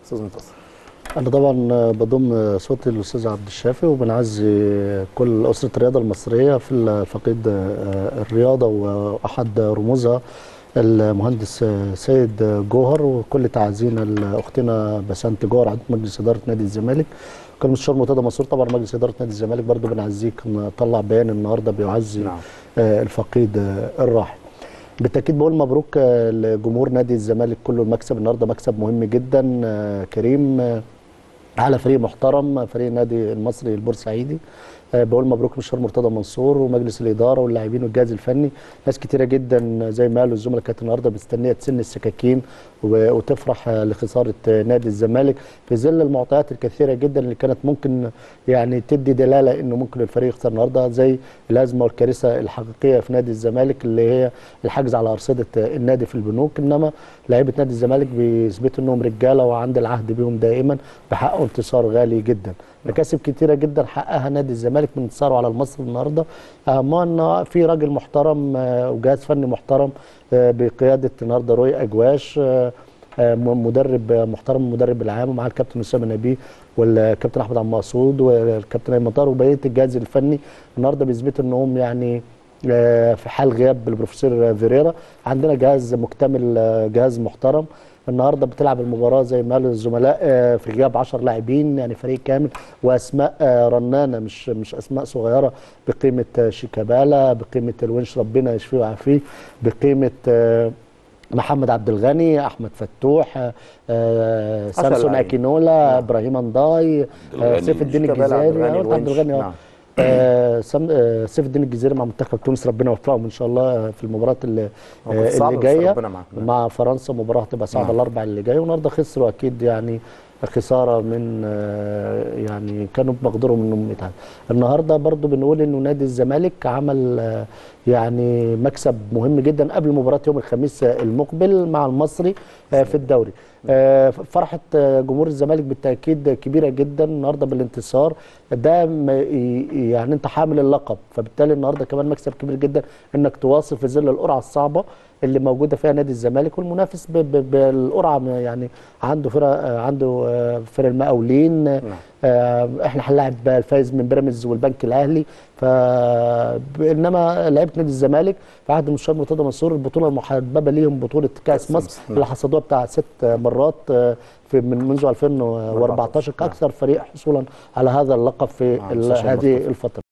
استاذ منتصر انا طبعا بضم صوتي للاستاذ عبد الشافي وبنعزي كل اسره الرياضه المصريه في الفقيد الرياضه واحد رموزها المهندس سيد جوهر وكل تعزينا لاختنا بسنت جوهر عضو مجلس اداره نادي الزمالك كان مستشار مرتضى منصور طبعا مجلس اداره نادي الزمالك برضو بنعزيه كان طلع بيان النهارده بيعزي نعم. الفقيد الراحل بالتاكيد بقول مبروك لجمهور نادي الزمالك كله المكسب النهارده مكسب مهم جدا كريم على فريق محترم فريق النادي المصري البورسعيدي بقول مبروك مستشار مرتضى منصور ومجلس الاداره واللاعبين والجهاز الفني ناس كتيره جدا زي ما قالوا الزملاء كانت النهارده مستنيه تسن السكاكين وتفرح لخساره نادي الزمالك في ظل المعطيات الكثيره جدا اللي كانت ممكن يعني تدي دلاله انه ممكن الفريق يخسر النهارده زي الازمه والكارثه الحقيقيه في نادي الزمالك اللي هي الحجز على ارصده النادي في البنوك انما لعيبه نادي الزمالك بيثبتوا انهم رجاله وعند العهد بيهم دائما بحققوا انتصار غالي جدا مكاسب كتيره جدا حققها نادي الزمالك من انتصاره على المصري النهارده اهمها ان في راجل محترم وجهاز فني محترم بقياده النهارده روي اجواش مدرب محترم المدرب العام ومعاه الكابتن اسامه نبيه والكابتن احمد عبد المقصود والكابتن ايمن طاهر وبقيه الجهاز الفني النهارده بيثبتوا انهم يعني في حال غياب البروفيسور فيريرا عندنا جهاز مكتمل جهاز محترم النهارده بتلعب المباراه زي ما قالوا الزملاء في غياب 10 لاعبين يعني فريق كامل واسماء رنانه مش مش اسماء صغيره بقيمه شيكابالا بقيمه الونش ربنا يشفيه ويعافيه بقيمه محمد عبد الغني احمد فتوح آه سامسون اكينولا نعم. ابراهيم انضاي آه سيف الدين الجزائري عبد الغني نعم. آه سيف الدين الجزيري مع منتخب تونس ربنا يوفقهم ان شاء الله في المباراه اللي, اللي جايه مع فرنسا مباراه هتبقى صعبه نعم. الاربع اللي جاي والنهارده خسروا اكيد يعني خساره من يعني كانوا بمقدورهم انهم يتعادلوا النهارده برضو بنقول انه نادي الزمالك عمل يعني مكسب مهم جدا قبل مباراه يوم الخميس المقبل مع المصري في الدوري فرحه جمهور الزمالك بالتاكيد كبيره جدا النهارده بالانتصار ده يعني انت حامل اللقب فبالتالي النهارده كمان مكسب كبير جدا انك تواصل في ظل القرعه الصعبه اللي موجوده فيها نادي الزمالك والمنافس بالقرعه يعني عنده فرق عنده فرق المقاولين نعم. احنا هنلاعب الفايز من بيراميدز والبنك الاهلي ف انما لعيبه نادي الزمالك في عهد المستشار مرتضى منصور البطوله المحببه ليهم بطوله كاس مصر اللي حصدوها بتاع ست مرات في من منذ 2014 كاكثر فريق حصولا على هذا اللقب في هذه الفتره